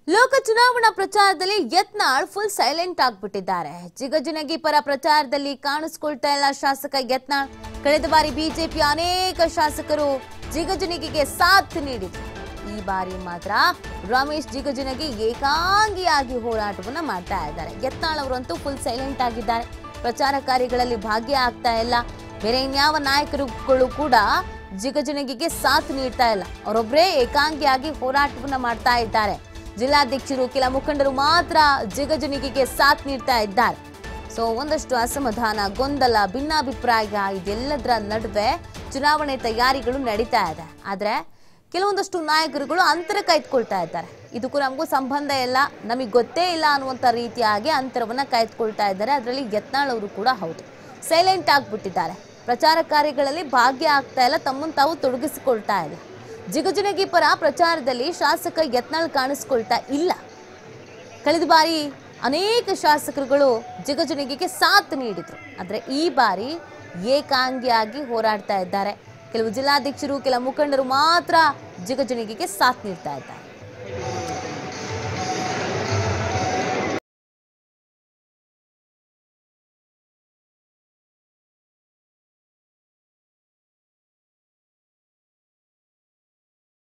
ಲೋಕ ಚುನಾವಣಾ ಪ್ರಚಾರದಲ್ಲಿ ಯತ್ನಾಳ್ ಫುಲ್ ಸೈಲೆಂಟ್ ಆಗ್ಬಿಟ್ಟಿದ್ದಾರೆ ಜಿಗಜಿನಗಿ ಪರ ಪ್ರಚಾರದಲ್ಲಿ ಕಾಣಿಸ್ಕೊಳ್ತಾ ಇಲ್ಲ ಶಾಸಕ ಯತ್ನಾಳ್ ಕಳೆದ ಬಾರಿ ಬಿಜೆಪಿ ಅನೇಕ ಶಾಸಕರು ಜಿಗಜಿನಗಿಗೆ ಸಾಥ್ ನೀಡಿದ್ರು ಈ ಬಾರಿ ಮಾತ್ರ ರಮೇಶ್ ಜಿಗಜಿನಗಿ ಏಕಾಂಗಿಯಾಗಿ ಹೋರಾಟವನ್ನ ಮಾಡ್ತಾ ಇದ್ದಾರೆ ಯತ್ನಾಳ್ ಅವರಂತೂ ಫುಲ್ ಸೈಲೆಂಟ್ ಆಗಿದ್ದಾರೆ ಪ್ರಚಾರ ಕಾರ್ಯಗಳಲ್ಲಿ ಭಾಗ್ಯ ಆಗ್ತಾ ಇಲ್ಲ ಬೇರೆ ಇನ್ಯಾವ ನಾಯಕರುಗಳು ಕೂಡ ಜಿಗಜಿನಗಿಗೆ ಸಾಥ್ ನೀಡ್ತಾ ಇಲ್ಲ ಅವರೊಬ್ಬರೇ ಏಕಾಂಗಿಯಾಗಿ ಹೋರಾಟವನ್ನ ಮಾಡ್ತಾ ಇದ್ದಾರೆ ಜಿಲ್ಲಾಧ್ಯಕ್ಷರು ಕೆಲ ಮುಖಂಡರು ಮಾತ್ರ ಜಿಗಜಿನಗಿಗೆ ಸಾಥ್ ನೀಡ್ತಾ ಇದ್ದಾರೆ ಸೊ ಒಂದಷ್ಟು ಅಸಮಾಧಾನ ಗೊಂದಲ ಭಿನ್ನಾಭಿಪ್ರಾಯ ಇದೆಲ್ಲದರ ನಡುವೆ ಚುನಾವಣೆ ತಯಾರಿಗಳು ನಡೀತಾ ಇದೆ ಆದ್ರೆ ಕೆಲವೊಂದಷ್ಟು ನಾಯಕರುಗಳು ಅಂತರ ಕಾಯ್ದುಕೊಳ್ತಾ ಇದ್ದಾರೆ ಇದಕ್ಕೂ ನಮಗೂ ಸಂಬಂಧ ಇಲ್ಲ ನಮಗೆ ಗೊತ್ತೇ ಇಲ್ಲ ಅನ್ನುವಂಥ ರೀತಿಯಾಗಿ ಅಂತರವನ್ನ ಕಾಯ್ದುಕೊಳ್ತಾ ಇದ್ದಾರೆ ಅದರಲ್ಲಿ ಯತ್ನಾಳ್ ಅವರು ಕೂಡ ಹೌದು ಸೈಲೆಂಟ್ ಆಗ್ಬಿಟ್ಟಿದ್ದಾರೆ ಪ್ರಚಾರ ಕಾರ್ಯಗಳಲ್ಲಿ ಭಾಗ್ಯ ಆಗ್ತಾ ಇಲ್ಲ ತಮ್ಮನ್ನು ತಾವು ತೊಡಗಿಸಿಕೊಳ್ತಾ ಇಲ್ಲ ಜಿಗಜಿನಗಿ ಪರ ಪ್ರಚಾರದಲ್ಲಿ ಶಾಸಕ ಯತ್ನಾಳ್ ಕಾಣಿಸ್ಕೊಳ್ತಾ ಇಲ್ಲ ಕಳೆದ ಬಾರಿ ಅನೇಕ ಶಾಸಕರುಗಳು ಜಿಗಜಿನಗಿಗೆ ಸಾಥ್ ನೀಡಿದ್ರು ಆದರೆ ಈ ಬಾರಿ ಏಕಾಂಗಿಯಾಗಿ ಹೋರಾಡ್ತಾ ಇದ್ದಾರೆ ಕೆಲವು ಜಿಲ್ಲಾಧ್ಯಕ್ಷರು ಕೆಲ ಮುಖಂಡರು ಮಾತ್ರ ಜಿಗಜಿನಗಿಗೆ ಸಾಥ್ ನೀಡ್ತಾ ಇದ್ದಾರೆ